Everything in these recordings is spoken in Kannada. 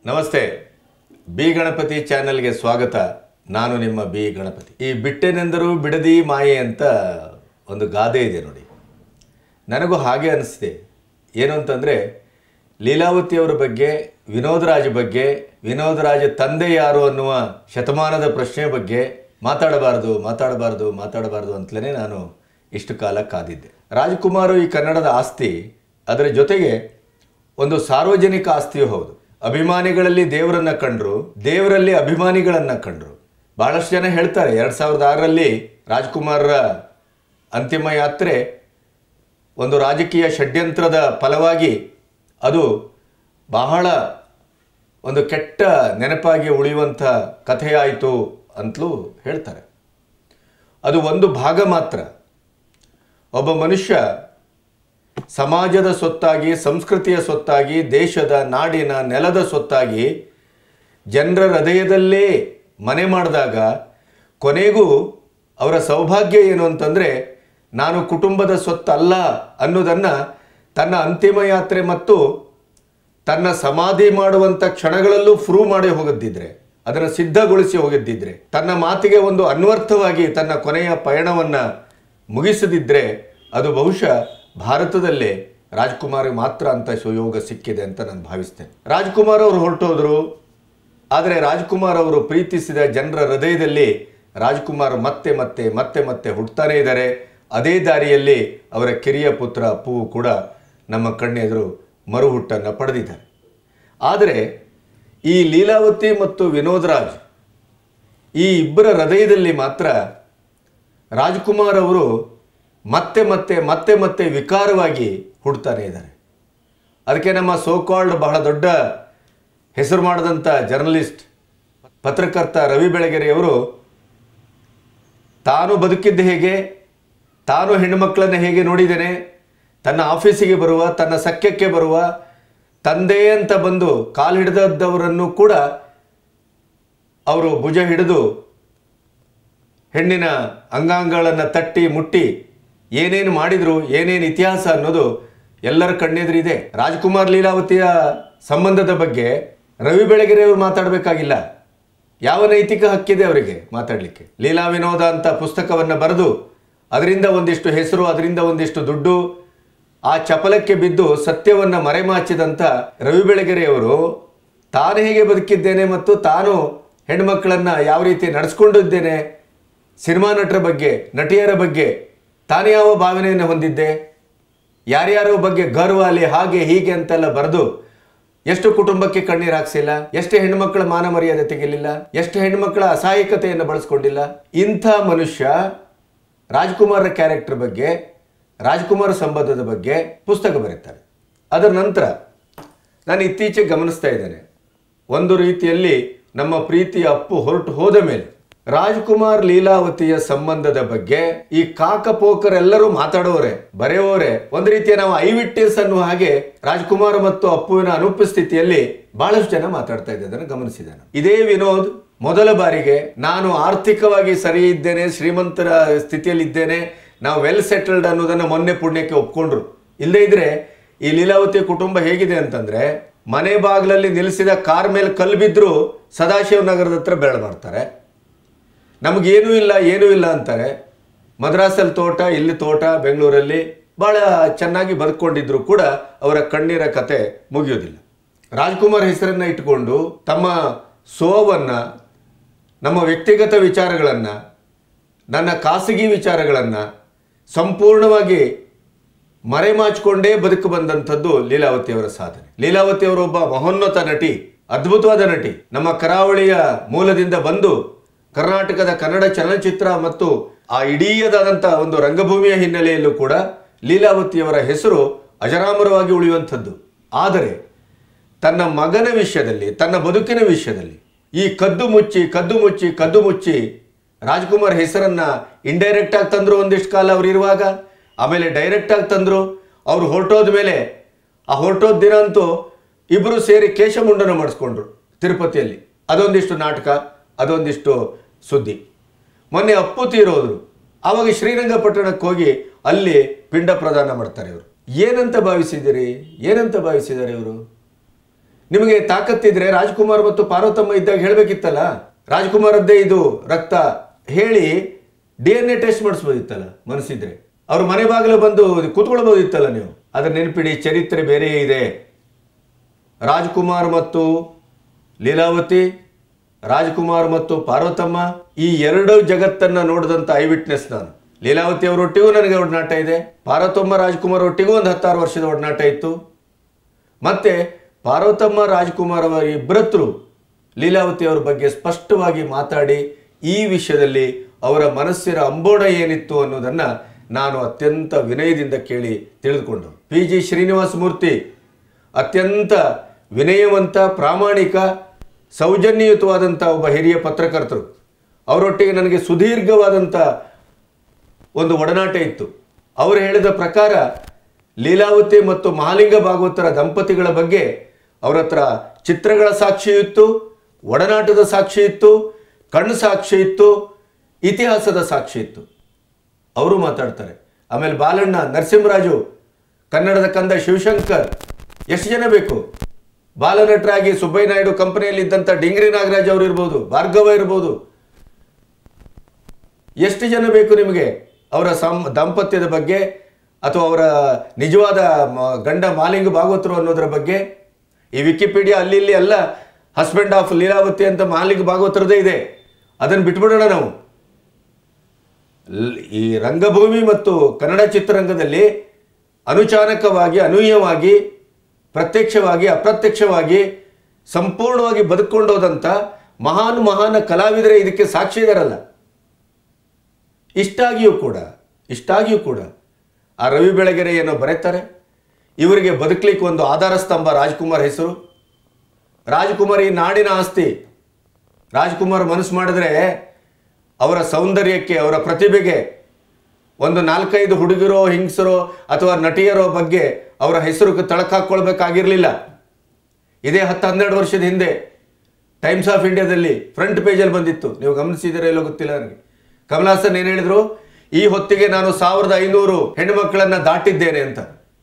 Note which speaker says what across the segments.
Speaker 1: ನಮಸ್ತೆ ಬಿ ಗಣಪತಿ ಚಾನೆಲ್ಗೆ ಸ್ವಾಗತ ನಾನು ನಿಮ್ಮ ಬಿ ಗಣಪತಿ ಈ ಬಿಟ್ಟೆನೆಂದರೂ ಬಿಡದಿ ಮಾಯೆ ಅಂತ ಒಂದು ಗಾದೆ ಇದೆ ನೋಡಿ ನನಗೂ ಹಾಗೆ ಅನಿಸ್ತಿದೆ ಏನು ಅಂತಂದರೆ ಲೀಲಾವತಿಯವರ ಬಗ್ಗೆ ವಿನೋದರಾಜ್ ಬಗ್ಗೆ ವಿನೋದರಾಜ್ ತಂದೆ ಯಾರು ಅನ್ನುವ ಶತಮಾನದ ಪ್ರಶ್ನೆ ಬಗ್ಗೆ ಮಾತಾಡಬಾರ್ದು ಮಾತಾಡಬಾರ್ದು ಮಾತಾಡಬಾರ್ದು ಅಂತಲೇ ನಾನು ಇಷ್ಟು ಕಾಲ ಕಾದಿದ್ದೆ ರಾಜ್ಕುಮಾರ್ ಈ ಕನ್ನಡದ ಆಸ್ತಿ ಅದರ ಜೊತೆಗೆ ಒಂದು ಸಾರ್ವಜನಿಕ ಆಸ್ತಿಯೂ ಹೌದು ಅಭಿಮಾನಿಗಳಲ್ಲಿ ದೇವರನ್ನ ಕಂಡ್ರು ದೇವರಲ್ಲಿ ಅಭಿಮಾನಿಗಳನ್ನ ಕಂಡ್ರು ಬಹಳಷ್ಟು ಜನ ಹೇಳ್ತಾರೆ ಎರಡು ಸಾವಿರದ ಆರರಲ್ಲಿ ರಾಜ್ಕುಮಾರ್ರ ಅಂತಿಮ ಯಾತ್ರೆ ಒಂದು ರಾಜಕೀಯ ಷಡ್ಯಂತ್ರದ ಫಲವಾಗಿ ಅದು ಬಹಳ ಒಂದು ಕೆಟ್ಟ ನೆನಪಾಗಿ ಉಳಿಯುವಂಥ ಕಥೆಯಾಯಿತು ಅಂತಲೂ ಹೇಳ್ತಾರೆ ಅದು ಒಂದು ಭಾಗ ಮಾತ್ರ ಒಬ್ಬ ಮನುಷ್ಯ ಸಮಾಜದ ಸೊತ್ತಾಗಿ ಸಂಸ್ಕೃತಿಯ ಸೊತ್ತಾಗಿ ದೇಶದ ನಾಡಿನ ನೆಲದ ಸೊತ್ತಾಗಿ ಜನರ ಹೃದಯದಲ್ಲೇ ಮನೆ ಮಾಡಿದಾಗ ಕೊನೆಗೂ ಅವರ ಸೌಭಾಗ್ಯ ಏನು ಅಂತಂದರೆ ನಾನು ಕುಟುಂಬದ ಸೊತ್ತಲ್ಲ ಅನ್ನೋದನ್ನು ತನ್ನ ಅಂತಿಮ ಯಾತ್ರೆ ಮತ್ತು ತನ್ನ ಸಮಾಧಿ ಮಾಡುವಂಥ ಕ್ಷಣಗಳಲ್ಲೂ ಪ್ರೂವ್ ಮಾಡಿ ಹೋಗದಿದ್ರೆ ಅದನ್ನು ಸಿದ್ಧಗೊಳಿಸಿ ಹೋಗಿದ್ದಿದ್ರೆ ತನ್ನ ಮಾತಿಗೆ ಒಂದು ಅನ್ವರ್ಥವಾಗಿ ತನ್ನ ಕೊನೆಯ ಪಯಣವನ್ನು ಮುಗಿಸದಿದ್ದರೆ ಅದು ಬಹುಶಃ ಭಾರತದಲ್ಲೇ ರಾಜ್ಕುಮಾರ್ ಮಾತ್ರ ಅಂತ ಸುಯೋಗ ಸಿಕ್ಕಿದೆ ಅಂತ ನಾನು ಭಾವಿಸ್ತೇನೆ ರಾಜ್ಕುಮಾರ್ ಅವರು ಹೊರಟೋದ್ರು ಆದರೆ ರಾಜ್ಕುಮಾರ್ ಅವರು ಪ್ರೀತಿಸಿದ ಜನರ ಹೃದಯದಲ್ಲಿ ರಾಜ್ಕುಮಾರ್ ಮತ್ತೆ ಮತ್ತೆ ಮತ್ತೆ ಮತ್ತೆ ಹುಟ್ಟುತ್ತಾನೇ ಇದ್ದಾರೆ ಅದೇ ದಾರಿಯಲ್ಲಿ ಅವರ ಕಿರಿಯ ಪುತ್ರ ಅಪ್ಪು ಕೂಡ ನಮ್ಮ ಕಣ್ಣೆದುರು ಮರುಹುಟ್ಟನ್ನು ಪಡೆದಿದ್ದಾರೆ ಆದರೆ ಈ ಲೀಲಾವತಿ ಮತ್ತು ವಿನೋದರಾಜ್ ಈ ಇಬ್ಬರ ಹೃದಯದಲ್ಲಿ ಮಾತ್ರ ರಾಜ್ಕುಮಾರ್ ಅವರು ಮತ್ತೆ ಮತ್ತೆ ಮತ್ತೆ ಮತ್ತೆ ವಿಕಾರವಾಗಿ ಹುಡ್ತಾನೆ ಇದ್ದಾರೆ ಅದಕ್ಕೆ ನಮ್ಮ ಸೋಕಾಲ್ಡ್ ಬಹಳ ದೊಡ್ಡ ಹೆಸರು ಮಾಡಿದಂಥ ಜರ್ನಲಿಸ್ಟ್ ಪತ್ರಕರ್ತ ರವಿ ಬೆಳಗೆರೆಯವರು ತಾನು ಬದುಕಿದ್ದು ಹೇಗೆ ತಾನು ಹೆಣ್ಣುಮಕ್ಕಳನ್ನು ಹೇಗೆ ನೋಡಿದ್ದೇನೆ ತನ್ನ ಆಫೀಸಿಗೆ ಬರುವ ತನ್ನ ಸಖ್ಯಕ್ಕೆ ಬರುವ ತಂದೆ ಅಂತ ಬಂದು ಕಾಲು ಹಿಡಿದದ್ದವರನ್ನು ಕೂಡ ಅವರು ಭುಜ ಹಿಡಿದು ಹೆಣ್ಣಿನ ಅಂಗಾಂಗಗಳನ್ನು ತಟ್ಟಿ ಮುಟ್ಟಿ ಏನೇನು ಮಾಡಿದ್ರು ಏನೇನು ಇತಿಹಾಸ ಅನ್ನೋದು ಎಲ್ಲರ ಕಣ್ಣೆದುರಿದೆ ರಾಜ್ಕುಮಾರ್ ಲೀಲಾವತಿಯ ಸಂಬಂಧದ ಬಗ್ಗೆ ರವಿ ಬೆಳಗೆರೆ ಅವರು ಮಾತಾಡಬೇಕಾಗಿಲ್ಲ ಯಾವ ನೈತಿಕ ಹಕ್ಕಿದೆ ಅವರಿಗೆ ಮಾತಾಡಲಿಕ್ಕೆ ಲೀಲಾ ವಿನೋದ ಅಂತ ಪುಸ್ತಕವನ್ನು ಬರೆದು ಅದರಿಂದ ಒಂದಿಷ್ಟು ಹೆಸರು ಅದರಿಂದ ಒಂದಿಷ್ಟು ದುಡ್ಡು ಆ ಚಪಲಕ್ಕೆ ಬಿದ್ದು ಸತ್ಯವನ್ನು ಮರೆಮಾಚಿದಂಥ ರವಿ ಬೆಳಗೆರೆಯವರು ತಾನು ಹೇಗೆ ಬದುಕಿದ್ದೇನೆ ಮತ್ತು ತಾನು ಹೆಣ್ಮಕ್ಕಳನ್ನು ಯಾವ ರೀತಿ ನಡೆಸ್ಕೊಂಡಿದ್ದೇನೆ ಸಿನಿಮಾ ನಟರ ಬಗ್ಗೆ ನಟಿಯರ ಬಗ್ಗೆ ತಾನು ಯಾವ ಭಾವನೆಯನ್ನು ಹೊಂದಿದ್ದೆ ಯಾರ್ಯಾರೋ ಬಗ್ಗೆ ಗರ್ವಾಲಿ ಹಾಗೆ ಹೀಗೆ ಅಂತೆಲ್ಲ ಬರೆದು ಎಷ್ಟು ಕುಟುಂಬಕ್ಕೆ ಕಣ್ಣೀರು ಹಾಕ್ಸಿಲ್ಲ ಎಷ್ಟು ಹೆಣ್ಮಕ್ಳ ಮಾನ ಮರ್ಯಾದೆ ತೆಗಿಲಿಲ್ಲ ಎಷ್ಟು ಹೆಣ್ಮಕ್ಳ ಅಸಹಾಯಕತೆಯನ್ನು ಬಳಸ್ಕೊಂಡಿಲ್ಲ ಇಂಥ ಮನುಷ್ಯ ರಾಜ್ಕುಮಾರ್ ಕ್ಯಾರೆಕ್ಟರ್ ಬಗ್ಗೆ ರಾಜ್ಕುಮಾರ್ ಸಂಬಂಧದ ಬಗ್ಗೆ ಪುಸ್ತಕ ಬರೀತಾರೆ ಅದರ ನಂತರ ನಾನು ಇತ್ತೀಚೆಗೆ ಗಮನಿಸ್ತಾ ಇದ್ದೇನೆ ಒಂದು ರೀತಿಯಲ್ಲಿ ನಮ್ಮ ಪ್ರೀತಿಯ ಅಪ್ಪು ಹೊರಟು ಹೋದ ಮೇಲೆ ರಾಜ್ಕುಮಾರ್ ಲೀಲಾವತಿಯ ಸಂಬಂಧದ ಬಗ್ಗೆ ಈ ಕಾಕಪೋಕರೆಲ್ಲರೂ ಮಾತಾಡೋರೆ ಬರೆಯೋರೆ ಒಂದು ರೀತಿಯ ನಾವು ಐ ವಿಟ್ನೆಸ್ ಅನ್ನುವ ಹಾಗೆ ರಾಜ್ಕುಮಾರ್ ಮತ್ತು ಅಪ್ಪುವಿನ ಅನುಪಸ್ಥಿತಿಯಲ್ಲಿ ಬಹಳಷ್ಟು ಜನ ಮಾತಾಡ್ತಾ ಇದ್ದದನ್ನು ಗಮನಿಸಿದೆ ನಾನು. ಇದೇ ವಿನೋದ್ ಮೊದಲ ಬಾರಿಗೆ ನಾನು ಆರ್ಥಿಕವಾಗಿ ಸರಿ ಇದ್ದೇನೆ ಶ್ರೀಮಂತರ ಸ್ಥಿತಿಯಲ್ಲಿ ಇದ್ದೇನೆ ನಾವು ವೆಲ್ ಸೆಟಲ್ಡ್ ಅನ್ನೋದನ್ನ ಮೊನ್ನೆ ಪುಣ್ಯಕ್ಕೆ ಒಪ್ಕೊಂಡ್ರು ಇಲ್ಲದೇ ಇದ್ರೆ ಈ ಲೀಲಾವತಿ ಕುಟುಂಬ ಹೇಗಿದೆ ಅಂತಂದ್ರೆ ಮನೆ ಬಾಗಿಲಲ್ಲಿ ನಿಲ್ಲಿಸಿದ ಕಾರ್ ಮೇಲೆ ಕಲ್ಲು ಬಿದ್ದರೂ ಸದಾಶಿವ ನಗರದ ಹತ್ರ ಬೆಳೆ ಮಾಡ್ತಾರೆ ನಮಗೇನೂ ಇಲ್ಲ ಏನೂ ಇಲ್ಲ ಅಂತಾರೆ ಮದ್ರಾಸಲ್ಲಿ ತೋಟ ಇಲ್ಲಿ ತೋಟ ಬೆಂಗಳೂರಲ್ಲಿ ಭಾಳ ಚೆನ್ನಾಗಿ ಬದುಕೊಂಡಿದ್ರು ಕೂಡ ಅವರ ಕಣ್ಣೀರ ಕತೆ ಮುಗಿಯೋದಿಲ್ಲ ರಾಜ್ಕುಮಾರ್ ಹೆಸರನ್ನು ಇಟ್ಟುಕೊಂಡು ತಮ್ಮ ಸೋವನ್ನು ನಮ್ಮ ವ್ಯಕ್ತಿಗತ ವಿಚಾರಗಳನ್ನು ನನ್ನ ಖಾಸಗಿ ವಿಚಾರಗಳನ್ನು ಸಂಪೂರ್ಣವಾಗಿ ಮರೆಮಾಚಿಕೊಂಡೇ ಬದುಕು ಬಂದಂಥದ್ದು ಲೀಲಾವತಿಯವರ ಸಾಧನೆ ಲೀಲಾವತಿಯವರೊಬ್ಬ ಮಹೋನ್ನತ ನಟಿ ಅದ್ಭುತವಾದ ನಟಿ ನಮ್ಮ ಕರಾವಳಿಯ ಮೂಲದಿಂದ ಬಂದು ಕರ್ನಾಟಕದ ಕನ್ನಡ ಚಲನಚಿತ್ರ ಮತ್ತು ಆ ಇಡೀಯದಾದಂಥ ಒಂದು ರಂಗಭೂಮಿಯ ಹಿನ್ನೆಲೆಯಲ್ಲೂ ಕೂಡ ಲೀಲಾವತಿಯವರ ಹೆಸರು ಅಜರಾಮರವಾಗಿ ಉಳಿಯುವಂಥದ್ದು ಆದರೆ ತನ್ನ ಮಗನ ವಿಷಯದಲ್ಲಿ ತನ್ನ ಬದುಕಿನ ವಿಷಯದಲ್ಲಿ ಈ ಕದ್ದು ಮುಚ್ಚಿ ಕದ್ದು ಮುಚ್ಚಿ ಕದ್ದು ಮುಚ್ಚಿ ರಾಜ್ಕುಮಾರ್ ಹೆಸರನ್ನ ಇಂಡೈರೆಕ್ಟ್ ಆಗಿ ತಂದ್ರು ಒಂದಿಷ್ಟು ಕಾಲ ಅವ್ರು ಇರುವಾಗ ಆಮೇಲೆ ಡೈರೆಕ್ಟ್ ಆಗಿ ತಂದ್ರು ಅವ್ರು ಹೊರಟೋದ ಮೇಲೆ ಆ ಹೊರಟೋದ ದಿನ ಅಂತೂ ಇಬ್ಬರು ಸೇರಿ ಕೇಶಮುಂಡನ ಮಾಡಿಸ್ಕೊಂಡ್ರು ತಿರುಪತಿಯಲ್ಲಿ ಅದೊಂದಿಷ್ಟು ನಾಟಕ ಅದೊಂದಿಷ್ಟು ಸುದ್ದಿ ಮೊನ್ನೆ ಅಪ್ಪು ತೀರೋದ್ರು ಆವಾಗ ಶ್ರೀರಂಗಪಟ್ಟಣಕ್ಕೆ ಹೋಗಿ ಅಲ್ಲಿ ಪಿಂಡ ಪ್ರದಾನ ಮಾಡ್ತಾರೆ ಇವರು ಏನಂತ ಭಾವಿಸಿದ್ದೀರಿ ಏನಂತ ಭಾವಿಸಿದ್ದಾರೆ ಇವರು ನಿಮಗೆ ತಾಕತ್ತಿದ್ರೆ ರಾಜ್ಕುಮಾರ್ ಮತ್ತು ಪಾರ್ವತಮ್ಮ ಇದ್ದಾಗ ಹೇಳಬೇಕಿತ್ತಲ್ಲ ರಾಜ್ಕುಮಾರದ್ದೇ ಇದು ರಕ್ತ ಹೇಳಿ ಡಿ ಎನ್ ಎ ಟೆಸ್ಟ್ ಮಾಡಿಸ್ಬೋದಿತ್ತಲ್ಲ ಮನಸ್ಸಿದ್ರೆ ಅವ್ರ ಮನೆ ಬಾಗಿಲು ಬಂದು ಕೂತ್ಕೊಳ್ಬೋದಿತ್ತಲ್ಲ ನೀವು ಅದ್ರ ನೆನಪಿಡಿ ಚರಿತ್ರೆ ಬೇರೆ ಇದೆ ರಾಜ್ಕುಮಾರ್ ಮತ್ತು ಲೀಲಾವತಿ ರಾಜ್ಕುಮಾರ್ ಮತ್ತು ಪಾರ್ವತಮ್ಮ ಈ ಎರಡು ಜಗತ್ತನ್ನ ನೋಡಿದಂಥ ಐ ವಿಟ್ನೆಸ್ ನಾನು ಲೀಲಾವತಿ ಅವರೊಟ್ಟಿಗೂ ನನಗೆ ಒಡನಾಟ ಇದೆ ಪಾರ್ವತಮ್ಮ ರಾಜ್ಕುಮಾರ್ ಒಟ್ಟಿಗೂ ಒಂದು ಹತ್ತಾರು ವರ್ಷದ ಒಡನಾಟ ಇತ್ತು ಮತ್ತೆ ಪಾರ್ವತಮ್ಮ ರಾಜ್ಕುಮಾರ್ ಅವರ ಇಬ್ಬರತ್ರು ಲೀಲಾವತಿ ಅವರ ಬಗ್ಗೆ ಸ್ಪಷ್ಟವಾಗಿ ಮಾತಾಡಿ ಈ ವಿಷಯದಲ್ಲಿ ಅವರ ಮನಸ್ಸಿನ ಅಂಬೋಣ ಏನಿತ್ತು ಅನ್ನೋದನ್ನ ನಾನು ಅತ್ಯಂತ ವಿನಯದಿಂದ ಕೇಳಿ ತಿಳಿದುಕೊಂಡು ಪಿ ಜಿ ಶ್ರೀನಿವಾಸ ಮೂರ್ತಿ ಅತ್ಯಂತ ವಿನಯವಂತ ಪ್ರಾಮಾಣಿಕ ಸೌಜನ್ಯಯುತವಾದಂಥ ಒಬ್ಬ ಹಿರಿಯ ಪತ್ರಕರ್ತರು ಅವರೊಟ್ಟಿಗೆ ನನಗೆ ಸುದೀರ್ಘವಾದಂಥ ಒಂದು ಒಡನಾಟ ಇತ್ತು ಅವರು ಹೇಳಿದ ಪ್ರಕಾರ ಲೀಲಾವತಿ ಮತ್ತು ಮಹಾಲಿಂಗ ಭಾಗವತರ ದಂಪತಿಗಳ ಬಗ್ಗೆ ಅವರ ಹತ್ರ ಚಿತ್ರಗಳ ಸಾಕ್ಷಿ ಇತ್ತು ಒಡನಾಟದ ಸಾಕ್ಷಿ ಇತ್ತು ಕಣ್ಣು ಸಾಕ್ಷಿ ಇತ್ತು ಇತಿಹಾಸದ ಸಾಕ್ಷಿ ಇತ್ತು ಅವರು ಮಾತಾಡ್ತಾರೆ ಆಮೇಲೆ ಬಾಲಣ್ಣ ನರಸಿಂಹರಾಜು ಕನ್ನಡದ ಕಂದ ಶಿವಶಂಕರ್ ಎಷ್ಟು ಜನ ಬೇಕು ಬಾಲನಟರಾಗಿ ಸುಬ್ಬಯ್ಯ ನಾಯ್ಡು ಕಂಪನಿಯಲ್ಲಿ ಇದ್ದಂಥ ಡಿಂಗ್ರಿ ನಾಗರಾಜ್ ಅವರು ಇರ್ಬೋದು ಭಾರ್ಗವ ಇರ್ಬೋದು ಎಷ್ಟು ಜನ ಬೇಕು ನಿಮಗೆ ಅವರ ಸಂ ದಾಂಪತ್ಯದ ಬಗ್ಗೆ ಅಥವಾ ಅವರ ನಿಜವಾದ ಮ- ಗಂಡ ಮಾಲಿಂಗ ಭಾಗವತರು ಅನ್ನೋದರ ಬಗ್ಗೆ ಈ ವಿಕಿಪೀಡಿಯಾ ಅಲ್ಲಿ ಇಲ್ಲಿ ಎಲ್ಲ ಹಸ್ಬೆಂಡ್ ಆಫ್ ಲೀಲಾವತಿ ಅಂತ ಮಾಲಿಂಗ ಭಾಗವತರದೇ ಇದೆ ಅದನ್ನು ಬಿಟ್ಬಿಡೋಣ ನಾವು ಲ್- ಈ ರಂಗಭೂಮಿ ಮತ್ತು ಕನ್ನಡ ಚಿತ್ರರಂಗದಲ್ಲಿ ಅನುಚಾನಕವಾಗಿ ಅನೂಹ್ಯವಾಗಿ ಪ್ರತ್ಯಕ್ಷವಾಗಿ ಅಪ್ರತ್ಯಕ್ಷವಾಗಿ ಸಂಪೂರ್ಣವಾಗಿ ಬದುಕೊಂಡೋದಂಥ ಮಹಾನ್ ಮಹಾನ್ ಕಲಾವಿದರೇ ಇದಕ್ಕೆ ಸಾಕ್ಷಿ ಇದಾರಲ್ಲ ಇಷ್ಟಾಗಿಯೂ ಕೂಡ ಇಷ್ಟಾಗಿಯೂ ಕೂಡ ಆ ರವಿ ಬೆಳಗೆರೆ ಏನೋ ಬರೀತಾರೆ ಇವರಿಗೆ ಬದುಕಲಿಕ್ಕೆ ಒಂದು ಆಧಾರ ಸ್ತಂಭ ರಾಜ್ಕುಮಾರ್ ಹೆಸರು ರಾಜ್ಕುಮಾರ್ ಈ ನಾಡಿನ ಆಸ್ತಿ ರಾಜ್ಕುಮಾರ್ ಮನಸ್ಸು ಮಾಡಿದ್ರೆ ಅವರ ಸೌಂದರ್ಯಕ್ಕೆ ಅವರ ಪ್ರತಿಭೆಗೆ ಒಂದು ನಾಲ್ಕೈದು ಹುಡುಗರೋ ಹಿಂಗಸರೋ ಅಥವಾ ನಟಿಯರೋ ಬಗ್ಗೆ ಅವರ ಹೆಸರು ತಳಕಾಕೊಳ್ಬೇಕಾಗಿರಲಿಲ್ಲ ಇದೇ ಹತ್ತು ಹನ್ನೆರಡು ವರ್ಷದ ಹಿಂದೆ ಟೈಮ್ಸ್ ಆಫ್ ಇಂಡಿಯಾದಲ್ಲಿ ಫ್ರಂಟ್ ಪೇಜಲ್ಲಿ ಬಂದಿತ್ತು ನೀವು ಗಮನಿಸಿದರೆ ಎಲ್ಲೋ ಗೊತ್ತಿಲ್ಲ ನನಗೆ ಕಮಲಾಸನ್ ಏನು ಹೇಳಿದ್ರು ಈ ಹೊತ್ತಿಗೆ ನಾನು ಸಾವಿರದ ಐನೂರು ಹೆಣ್ಣುಮಕ್ಕಳನ್ನ ದಾಟಿದ್ದೇನೆ ಅಂತ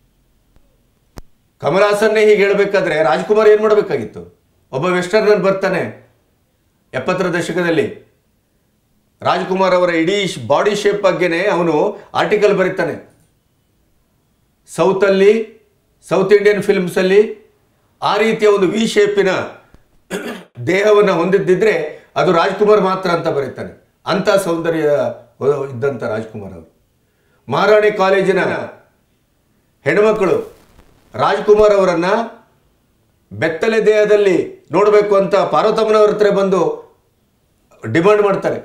Speaker 1: ಕಮಲಾಸನ್ನೇ ಹೀಗೆ ಹೇಳಬೇಕಾದ್ರೆ ರಾಜ್ಕುಮಾರ್ ಏನು ಮಾಡಬೇಕಾಗಿತ್ತು ಒಬ್ಬ ವೆಸ್ಟರ್ನರ್ ಬರ್ತಾನೆ ಎಪ್ಪತ್ತರ ದಶಕದಲ್ಲಿ ರಾಜ್ಕುಮಾರ್ ಅವರ ಇಡೀ ಬಾಡಿ ಶೇಪ್ ಬಗ್ಗೆನೇ ಅವನು ಆರ್ಟಿಕಲ್ ಬರೀತಾನೆ ಸೌತಲ್ಲಿ ಸೌತ್ ಇಂಡಿಯನ್ ಫಿಲ್ಮ್ಸಲ್ಲಿ ಆ ರೀತಿಯ ಒಂದು ವಿ ಶೇಪಿನ ದೇಹವನ್ನು ಹೊಂದಿದ್ದಿದ್ರೆ ಅದು ರಾಜ್ಕುಮಾರ್ ಮಾತ್ರ ಅಂತ ಬರೀತಾನೆ ಅಂಥ ಸೌಂದರ್ಯ ಇದ್ದಂಥ ರಾಜ್ಕುಮಾರ್ ಅವರು ಮಹಾರಾಣಿ ಕಾಲೇಜಿನ ಹೆಣ್ಮಕ್ಕಳು ರಾಜ್ಕುಮಾರ್ ಅವರನ್ನ ಬೆತ್ತಲೆ ದೇಹದಲ್ಲಿ ನೋಡಬೇಕು ಅಂತ ಪಾರ್ವತಮ್ಮನವ್ರ ಹತ್ರ ಬಂದು ಡಿಮಾಂಡ್ ಮಾಡ್ತಾರೆ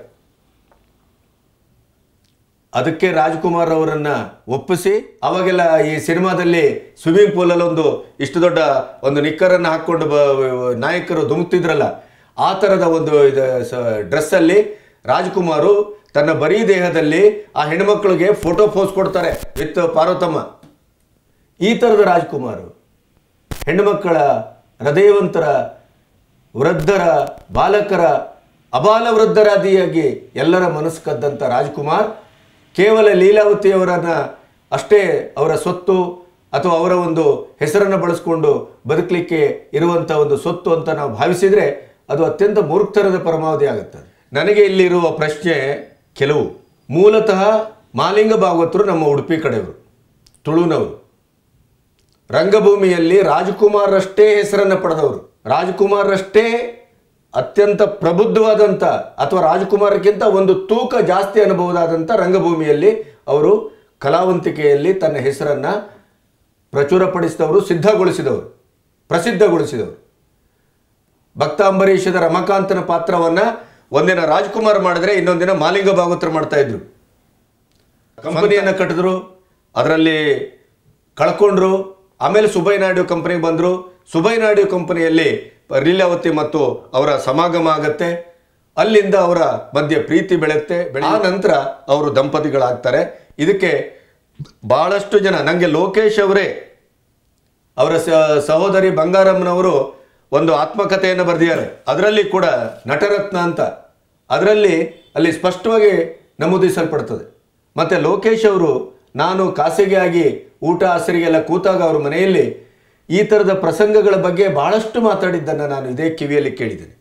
Speaker 1: ಅದಕ್ಕೆ ರಾಜ್ಕುಮಾರ್ ಅವರನ್ನ ಒಪ್ಪಿಸಿ ಅವಾಗೆಲ್ಲ ಈ ಸಿನಿಮಾದಲ್ಲಿ ಸ್ವಿಮ್ಮಿಂಗ್ ಪೂಲಲ್ಲಿ ಒಂದು ಇಷ್ಟು ದೊಡ್ಡ ಒಂದು ನಿಕ್ಕರನ್ನು ಹಾಕ್ಕೊಂಡು ಬ- ನಾಯಕರು ಧುಮುಕ್ತಿದ್ರಲ್ಲ ಆ ಥರದ ಒಂದು ಡ್ರೆಸ್ಸಲ್ಲಿ ರಾಜ್ಕುಮಾರು ತನ್ನ ಬರೀ ದೇಹದಲ್ಲಿ ಆ ಹೆಣ್ಮಕ್ಳಿಗೆ ಫೋಟೋ ಪೋಸ್ ಕೊಡ್ತಾರೆ ವಿತ್ ಪಾರ್ವತಮ್ಮ ಈ ಥರದ ರಾಜ್ಕುಮಾರ್ ಹೆಣ್ಣುಮಕ್ಕಳ ಹೃದಯವಂತರ ವೃದ್ಧರ ಬಾಲಕರ ಅಬಾಲ ವೃದ್ಧರಾದಿಯಾಗಿ ಎಲ್ಲರ ಮನಸ್ಸು ಕದ್ದಂಥ ರಾಜ್ಕುಮಾರ್ ಕೇವಲ ಲೀಲಾವತಿಯವರನ್ನ ಅಷ್ಟೇ ಅವರ ಸ್ವತ್ತು ಅಥವಾ ಅವರ ಒಂದು ಹೆಸರನ್ನು ಬಳಸ್ಕೊಂಡು ಬದುಕಲಿಕ್ಕೆ ಇರುವಂಥ ಒಂದು ಸ್ವತ್ತು ಅಂತ ನಾವು ಭಾವಿಸಿದರೆ ಅದು ಅತ್ಯಂತ ಮೂರ್ಖತನದ ಪರಮಾವಧಿ ಆಗುತ್ತೆ ನನಗೆ ಇಲ್ಲಿರುವ ಪ್ರಶ್ನೆ ಕೆಲವು ಮೂಲತಃ ಮಾಲಿಂಗ ಭಾಗವತರು ನಮ್ಮ ಉಡುಪಿ ಕಡೆಯವರು ತುಳುನವರು ರಂಗಭೂಮಿಯಲ್ಲಿ ರಾಜ್ಕುಮಾರಷ್ಟೇ ಹೆಸರನ್ನು ಪಡೆದವರು ರಾಜ್ಕುಮಾರಷ್ಟೇ ಅತ್ಯಂತ ಪ್ರಬುದ್ಧವಾದಂಥ ಅಥವಾ ರಾಜ್ಕುಮಾರಕ್ಕಿಂತ ಒಂದು ತೂಕ ಜಾಸ್ತಿ ಅನುಭವದಾದಂಥ ರಂಗಭೂಮಿಯಲ್ಲಿ ಅವರು ಕಲಾವಂತಿಕೆಯಲ್ಲಿ ತನ್ನ ಹೆಸರನ್ನು ಪ್ರಚುರಪಡಿಸಿದವರು ಸಿದ್ಧಗೊಳಿಸಿದವರು ಪ್ರಸಿದ್ಧಗೊಳಿಸಿದವರು ಭಕ್ತ ಅಂಬರೀಷದ ರಮಕಾಂತನ ಪಾತ್ರವನ್ನು ಒಂದಿನ ರಾಜ್ಕುಮಾರ್ ಮಾಡಿದ್ರೆ ಇನ್ನೊಂದಿನ ಮಾಲಿಂಗ ಭಾಗವತರು ಮಾಡ್ತಾ ಇದ್ರು ಕಂಪನಿಯನ್ನು ಕಟ್ಟಿದ್ರು ಅದರಲ್ಲಿ ಕಳ್ಕೊಂಡ್ರು ಆಮೇಲೆ ಸುಬೈ ನಾಯ್ಡು ಕಂಪನಿಗೆ ಬಂದರು ಸುಬೈ ನಾಯ್ಡು ಕಂಪನಿಯಲ್ಲಿ ಲೀಲಾವತಿ ಮತ್ತು ಅವರ ಸಮಾಗಮ ಆಗತ್ತೆ ಅಲ್ಲಿಂದ ಅವರ ಮಧ್ಯೆ ಪ್ರೀತಿ ಬೆಳೆಯುತ್ತೆ ಬೆಳೆ ಆ ನಂತರ ಅವರು ದಂಪತಿಗಳಾಗ್ತಾರೆ ಇದಕ್ಕೆ ಬಹಳಷ್ಟು ಜನ ನನಗೆ ಲೋಕೇಶ್ ಅವರೇ ಅವರ ಸ- ಸಹೋದರಿ ಬಂಗಾರಮ್ಮನವರು ಒಂದು ಆತ್ಮಕಥೆಯನ್ನು ಬರೆದಿದ್ದಾರೆ ಅದರಲ್ಲಿ ಕೂಡ ನಟರತ್ನ ಅಂತ ಅದರಲ್ಲಿ ಅಲ್ಲಿ ಸ್ಪಷ್ಟವಾಗಿ ನಮೂದಿಸಲ್ಪಡ್ತದೆ ಮತ್ತು ಲೋಕೇಶ್ ಅವರು ನಾನು ಖಾಸಗಿಯಾಗಿ ಊಟ ಹಸಿರಿಗೆಲ್ಲ ಕೂತಾಗ ಅವ್ರ ಮನೆಯಲ್ಲಿ ಈ ಥರದ ಪ್ರಸಂಗಗಳ ಬಗ್ಗೆ ಬಹಳಷ್ಟು ಮಾತಾಡಿದ್ದನ್ನು ನಾನು ಇದೇ ಕಿವಿಯಲ್ಲಿ ಕೇಳಿದ್ದೇನೆ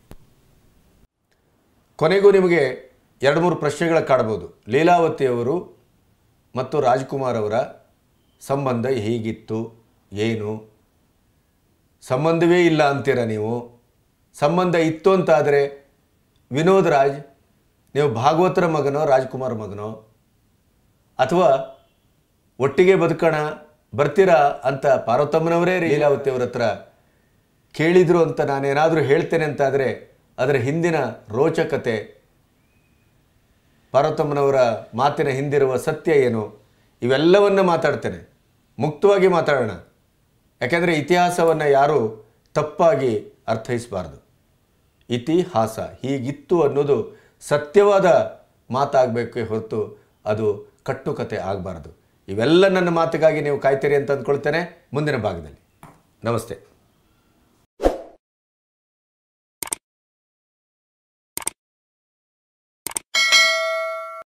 Speaker 1: ಕೊನೆಗೂ ನಿಮಗೆ ಎರಡು ಮೂರು ಪ್ರಶ್ನೆಗಳ ಕಾಡ್ಬೋದು ಲೀಲಾವತಿಯವರು ಮತ್ತು ರಾಜ್ಕುಮಾರ್ ಅವರ ಸಂಬಂಧ ಹೇಗಿತ್ತು ಏನು ಸಂಬಂಧವೇ ಇಲ್ಲ ಅಂತೀರ ನೀವು ಸಂಬಂಧ ಇತ್ತು ಅಂತಾದರೆ ವಿನೋದ್ ರಾಜ್ ನೀವು ಭಾಗವತರ ಮಗನೋ ರಾಜ್ಕುಮಾರ್ ಮಗನೋ ಅಥವಾ ಒಟ್ಟಿಗೆ ಬದುಕೋಣ ಬರ್ತೀರಾ ಅಂತ ಪಾರ್ವತಮ್ಮನವರೇ ಲೀಲಾವತಿಯವ್ರ ಹತ್ರ ಕೇಳಿದ್ರು ಅಂತ ನಾನೇನಾದರೂ ಹೇಳ್ತೇನೆ ಅಂತಾದರೆ ಅದರ ಹಿಂದಿನ ರೋಚಕತೆ ಪಾರ್ವತಮ್ಮನವರ ಮಾತಿನ ಹಿಂದಿರುವ ಸತ್ಯ ಏನು ಇವೆಲ್ಲವನ್ನ ಮಾತಾಡ್ತೇನೆ ಮುಕ್ತವಾಗಿ ಮಾತಾಡೋಣ ಯಾಕೆಂದರೆ ಇತಿಹಾಸವನ್ನು ಯಾರೂ ತಪ್ಪಾಗಿ ಅರ್ಥೈಸಬಾರ್ದು ಇತಿಹಾಸ ಹೀಗಿತ್ತು ಅನ್ನೋದು ಸತ್ಯವಾದ ಮಾತಾಗಬೇಕೇ ಹೊರತು ಅದು ಕಟ್ಟುಕತೆ ಆಗಬಾರ್ದು ಇವೆಲ್ಲ ನನ್ನ ಮಾತಿಗಾಗಿ ನೀವು ಕಾಯ್ತೀರಿ ಅಂತ ಅಂದ್ಕೊಳ್ತೇನೆ ಮುಂದಿನ ಭಾಗದಲ್ಲಿ ನಮಸ್ತೆ